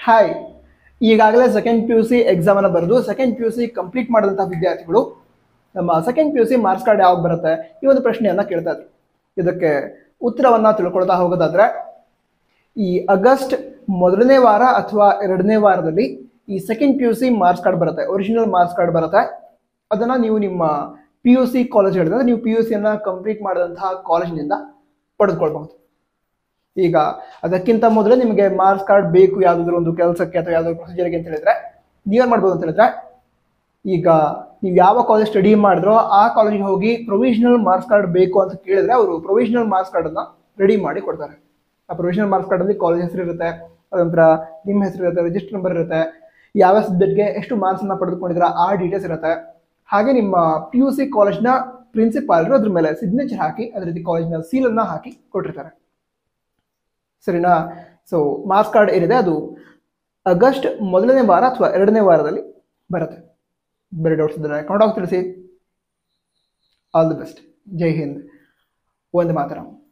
hi ಈಗಾಗಲೇ second P U C ಎಕ್ಸಾಮನ್ನು ಬರೆದು second P U C complete ಮಾಡಿದಂಥ ವಿದ್ಯಾರ್ಥಿಗಳು ನಮ್ಮ second P U C marks card ಯಾವಾಗ ಬರುತ್ತೆ ಈ ಒಂದು ಪ್ರಶ್ನೆಯನ್ನು ಕೇಳ್ತಾ ಇದ್ರು ಇದಕ್ಕೆ ಉತ್ತರವನ್ನು ತಿಳ್ಕೊಳ್ತಾ ಹೋಗೋದಾದ್ರೆ ಈ ಆಗಸ್ಟ್ ಮೊದಲನೇ ವಾರ ಅಥವಾ ಎರಡನೇ ವಾರದಲ್ಲಿ ಈ second P U C marks card ಬರುತ್ತೆ ಒರಿಜಿನಲ್ ಮಾರ್ಕ್ಸ್ ಕಾರ್ಡ್ ಬರುತ್ತೆ ಅದನ್ನು ನೀವು ನಿಮ್ಮ ಪಿ ಯು ಸಿ ಕಾಲೇಜ್ ಹೇಳಿದ್ರೆ ನೀವು ಪಿ ಯು ಸಿಯನ್ನು ಕಂಪ್ಲೀಟ್ ಮಾಡಿದಂತಹ ಕಾಲೇಜಿನಿಂದ ಪಡೆದುಕೊಳ್ಬಹುದು ಈಗ ಅದಕ್ಕಿಂತ ಮೊದಲೇ ನಿಮಗೆ ಮಾರ್ಕ್ಸ್ ಕಾರ್ಡ್ ಬೇಕು ಯಾವುದಾದ್ರು ಒಂದು ಕೆಲಸಕ್ಕೆ ಅಥವಾ ಯಾವುದಾದ್ರು ಪ್ರೊಸೀಜರ್ಗೆ ಅಂತ ಹೇಳಿದ್ರೆ ನೀವೇನು ಮಾಡ್ಬೋದು ಅಂತ ಹೇಳಿದ್ರೆ ಈಗ ನೀವು ಯಾವ ಕಾಲೇಜ್ ಸ್ಟಡಿ ಮಾಡಿದ್ರೋ ಆ ಕಾಲೇಜಿಗೆ ಹೋಗಿ ಪ್ರೊವಿಷನಲ್ ಮಾರ್ಕ್ಸ್ ಕಾರ್ಡ್ ಬೇಕು ಅಂತ ಕೇಳಿದ್ರೆ ಅವರು ಪ್ರೊವಿಷನಲ್ ಮಾರ್ಕ್ಸ್ ಕಾರ್ಡನ್ನು ರೆಡಿ ಮಾಡಿ ಕೊಡ್ತಾರೆ ಆ ಪ್ರೊವಿಷನಲ್ ಮಾರ್ಕ್ಸ್ ಕಾರ್ಡಲ್ಲಿ ಕಾಲೇಜ್ ಹೆಸರು ಇರುತ್ತೆ ಅದೊಂಥರ ನಿಮ್ಮ ಹೆಸರು ಇರುತ್ತೆ ರಿಜಿಸ್ಟರ್ ನಂಬರ್ ಇರುತ್ತೆ ಯಾವ ಸಬ್ಜೆಕ್ಟ್ಗೆ ಎಷ್ಟು ಮಾರ್ಕ್ಸನ್ನು ಪಡೆದುಕೊಂಡಿದ್ದೀರಾ ಆ ಡೀಟೇಲ್ಸ್ ಇರುತ್ತೆ ಹಾಗೆ ನಿಮ್ಮ ಪಿ ಯು ಸಿ ಕಾಲೇಜ್ನ ಪ್ರಿನ್ಸಿಪಾಲ್ರು ಅದ್ರ ಮೇಲೆ ಸಿಗ್ನೇಚರ್ ಹಾಕಿ ಅದೇ ರೀತಿ ಕಾಲೇಜ್ನ ಸೀಲನ್ನು ಹಾಕಿ ಕೊಟ್ಟಿರ್ತಾರೆ ಸರಿನಾ ಸೊ ಮಾರ್ಕ್ಸ್ ಕಾರ್ಡ್ ಏನಿದೆ ಅದು ಆಗಸ್ಟ್ ಮೊದಲನೇ ವಾರ ಅಥವಾ ಎರಡನೇ ವಾರದಲ್ಲಿ ಬರುತ್ತೆ ಬೇರೆ ಡೌಟ್ಸ್ ಇದ್ದರೆ ಕನ್ನಡ ತಿಳಿಸಿ ಆಲ್ ದಿ ಬೆಸ್ಟ್ ಜೈ ಹಿಂದ್ ಒಂದು ಮಾತರಂ